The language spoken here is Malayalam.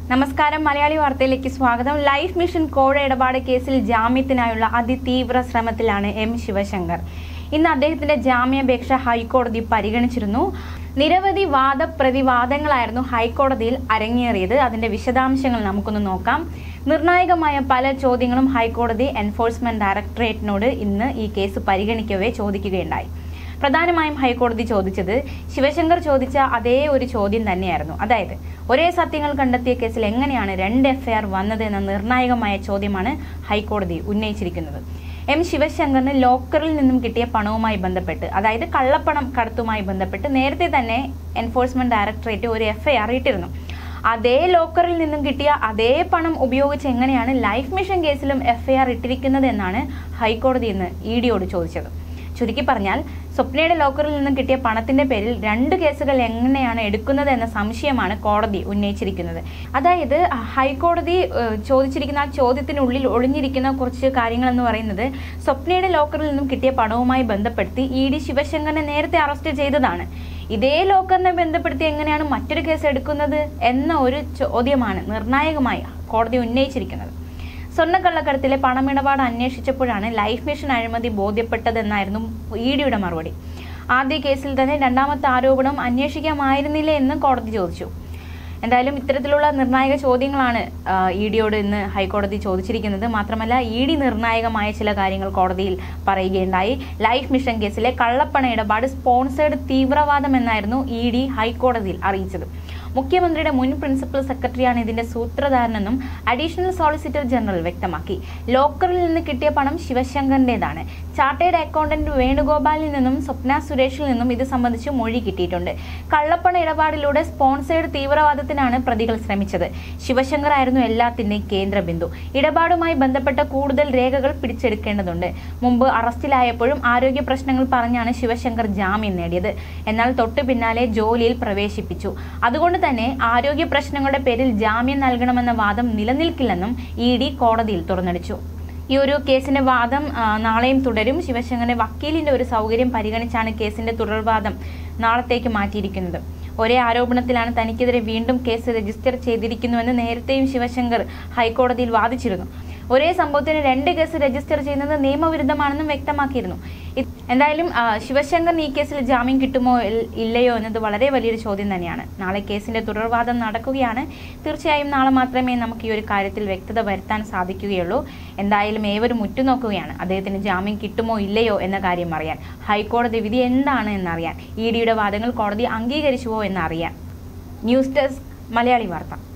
നമസ്കാരം മലയാളി വാർത്തയിലേക്ക് സ്വാഗതം ലൈഫ് മിഷൻ കോഴ ഇടപാട് കേസിൽ ജാമ്യത്തിനായുള്ള അതിതീവ്ര ശ്രമത്തിലാണ് എം ശിവശങ്കർ ഇന്ന് അദ്ദേഹത്തിന്റെ ജാമ്യാപേക്ഷ ഹൈക്കോടതി പരിഗണിച്ചിരുന്നു നിരവധി വാദപ്രതിവാദങ്ങളായിരുന്നു ഹൈക്കോടതിയിൽ അരങ്ങേറിയത് അതിന്റെ വിശദാംശങ്ങൾ നമുക്കൊന്ന് നോക്കാം നിർണായകമായ പല ചോദ്യങ്ങളും ഹൈക്കോടതി എൻഫോഴ്സ്മെന്റ് ഡയറക്ടറേറ്റിനോട് ഇന്ന് ഈ കേസ് പരിഗണിക്കവേ ചോദിക്കുകയുണ്ടായി പ്രധാനമായും ഹൈക്കോടതി ചോദിച്ചത് ശിവശങ്കർ ചോദിച്ച അതേ ഒരു ചോദ്യം തന്നെയായിരുന്നു അതായത് ഒരേ സത്യങ്ങൾ കണ്ടെത്തിയ കേസിൽ എങ്ങനെയാണ് രണ്ട് എഫ്ഐആർ വന്നത് എന്ന നിർണായകമായ ചോദ്യമാണ് ഹൈക്കോടതി ഉന്നയിച്ചിരിക്കുന്നത് എം ശിവശങ്കറിന് ലോക്കറിൽ നിന്നും കിട്ടിയ പണവുമായി ബന്ധപ്പെട്ട് അതായത് കള്ളപ്പണം കടത്തുമായി ബന്ധപ്പെട്ട് നേരത്തെ തന്നെ എൻഫോഴ്സ്മെന്റ് ഡയറക്ടറേറ്റ് ഒരു എഫ്ഐആർ ഇട്ടിരുന്നു അതേ ലോക്കറിൽ നിന്നും കിട്ടിയ അതേ പണം ഉപയോഗിച്ച് എങ്ങനെയാണ് ലൈഫ് മിഷൻ കേസിലും എഫ്ഐആർ ഇട്ടിരിക്കുന്നത് എന്നാണ് ഹൈക്കോടതി ഇന്ന് ഇ ഡിയോട് ചോദിച്ചത് ചുരുക്കി പറഞ്ഞാൽ സ്വപ്നയുടെ ലോക്കറിൽ നിന്നും കിട്ടിയ പണത്തിന്റെ പേരിൽ രണ്ട് കേസുകൾ എങ്ങനെയാണ് എടുക്കുന്നത് എന്ന സംശയമാണ് കോടതി ഉന്നയിച്ചിരിക്കുന്നത് അതായത് ഹൈക്കോടതി ഏഹ്, ചോദിച്ചിരിക്കുന്ന ആ ചോദ്യത്തിനുള്ളിൽ ഒളിഞ്ഞിരിക്കുന്ന കുറച്ച് കാര്യങ്ങൾ എന്ന് പറയുന്നത് സ്വപ്നയുടെ ലോക്കറിൽ നിന്നും കിട്ടിയ പണവുമായി ബന്ധപ്പെടുത്തി ഇ ഡി ശിവശങ്കറിനെ നേരത്തെ അറസ്റ്റ് ചെയ്തതാണ് ഇതേ ലോക്കറിനെ ബന്ധപ്പെടുത്തി എങ്ങനെയാണ് മറ്റൊരു കേസ് എടുക്കുന്നത് എന്ന ഒരു ചോദ്യമാണ് നിർണായകമായി കോടതി ഉന്നയിച്ചിരിക്കുന്നത് സ്വർണ്ണക്കള്ളക്കടത്തിലെ പണമിടപാട് അന്വേഷിച്ചപ്പോഴാണ് ലൈഫ് മിഷൻ അഴിമതി ബോധ്യപ്പെട്ടതെന്നായിരുന്നു ഇ ഡിയുടെ മറുപടി ആദ്യ കേസിൽ തന്നെ രണ്ടാമത്തെ ആരോപണം അന്വേഷിക്കാമായിരുന്നില്ലേ എന്ന് കോടതി ചോദിച്ചു എന്തായാലും ഇത്തരത്തിലുള്ള നിർണായക ചോദ്യങ്ങളാണ് ഇ ഡിയോട് ഇന്ന് ഹൈക്കോടതി ചോദിച്ചിരിക്കുന്നത് മാത്രമല്ല ഇ ഡി നിർണായകമായ ചില കാര്യങ്ങൾ കോടതിയിൽ പറയുകയുണ്ടായി ലൈഫ് മിഷൻ കേസിലെ കള്ളപ്പണ ഇടപാട് സ്പോൺസേഡ് തീവ്രവാദം എന്നായിരുന്നു ഇ ഡി ഹൈക്കോടതിയിൽ അറിയിച്ചത് മുഖ്യമന്ത്രിയുടെ മുൻ പ്രിൻസിപ്പൽ സെക്രട്ടറിയാണ് ഇതിന്റെ സൂത്രധാരനെന്നും അഡീഷണൽ സോളിസിറ്റർ ജനറൽ വ്യക്തമാക്കി ലോക്കറിൽ നിന്ന് കിട്ടിയ പണം ശിവശങ്കറിന്റേതാണ് ചാർട്ടേഡ് അക്കൗണ്ടന്റ് വേണുഗോപാലിൽ നിന്നും സ്വപ്ന സുരേഷിൽ നിന്നും ഇത് സംബന്ധിച്ച് മൊഴി കിട്ടിയിട്ടുണ്ട് കള്ളപ്പണ ഇടപാടിലൂടെ സ്പോൺസേഡ് തീവ്രവാദത്തിനാണ് പ്രതികൾ ശ്രമിച്ചത് ശിവശങ്കർ ആയിരുന്നു എല്ലാത്തിന്റെയും കേന്ദ്ര ബിന്ദു ഇടപാടുമായി ബന്ധപ്പെട്ട കൂടുതൽ രേഖകൾ പിടിച്ചെടുക്കേണ്ടതുണ്ട് മുമ്പ് അറസ്റ്റിലായപ്പോഴും ആരോഗ്യ പ്രശ്നങ്ങൾ പറഞ്ഞാണ് ശിവശങ്കർ ജാമ്യം നേടിയത് എന്നാൽ തൊട്ടു പിന്നാലെ ജോലിയിൽ പ്രവേശിപ്പിച്ചു അതുകൊണ്ട് തന്നെ ആരോഗ്യ പ്രശ്നങ്ങളുടെ പേരിൽ ജാമ്യം നൽകണമെന്ന വാദം നിലനിൽക്കില്ലെന്നും ഇ ഡി കോടതിയിൽ തുറന്നടിച്ചു ഈ ഒരു കേസിന്റെ വാദം ആ, നാളെയും തുടരും ശിവശങ്കറിന്റെ വക്കീലിന്റെ ഒരു സൗകര്യം പരിഗണിച്ചാണ് കേസിന്റെ തുടർവാദം നാളത്തേക്ക് മാറ്റിയിരിക്കുന്നത് ഒരേ ആരോപണത്തിലാണ് തനിക്കെതിരെ വീണ്ടും കേസ് രജിസ്റ്റർ ചെയ്തിരിക്കുന്നുവെന്ന് നേരത്തെയും ശിവശങ്കർ ഹൈക്കോടതിയിൽ വാദിച്ചിരുന്നു ഒരേ സംഭവത്തിന് രണ്ട് കേസ് രജിസ്റ്റർ ചെയ്യുന്നത് നിയമവിരുദ്ധമാണെന്നും വ്യക്തമാക്കിയിരുന്നു ഇത് എന്തായാലും ആ, ശിവശങ്കറിന് ഈ കേസിൽ ജാമ്യം കിട്ടുമോ ഇൽ- ഇല്ലയോ എന്നത് വളരെ വലിയൊരു ചോദ്യം തന്നെയാണ് നാളെ കേസിന്റെ തുടർവാദം നടക്കുകയാണ് തീർച്ചയായും നാളെ മാത്രമേ നമുക്ക് ഈ ഒരു കാര്യത്തിൽ വ്യക്തത വരുത്താൻ സാധിക്കുകയുള്ളൂ എന്തായാലും ഏവരും ഉറ്റുനോക്കുകയാണ് അദ്ദേഹത്തിന് ജാമ്യം കിട്ടുമോ ഇല്ലയോ എന്ന കാര്യം അറിയാൻ ഹൈക്കോടതി വിധി എന്താണ് എന്നറിയാൻ ഇ ഡിയുടെ വാദങ്ങൾ കോടതി അംഗീകരിച്ചുവോ എന്നറിയാൻ ന്യൂസ് ഡെസ്ക് മലയാളി വാർത്ത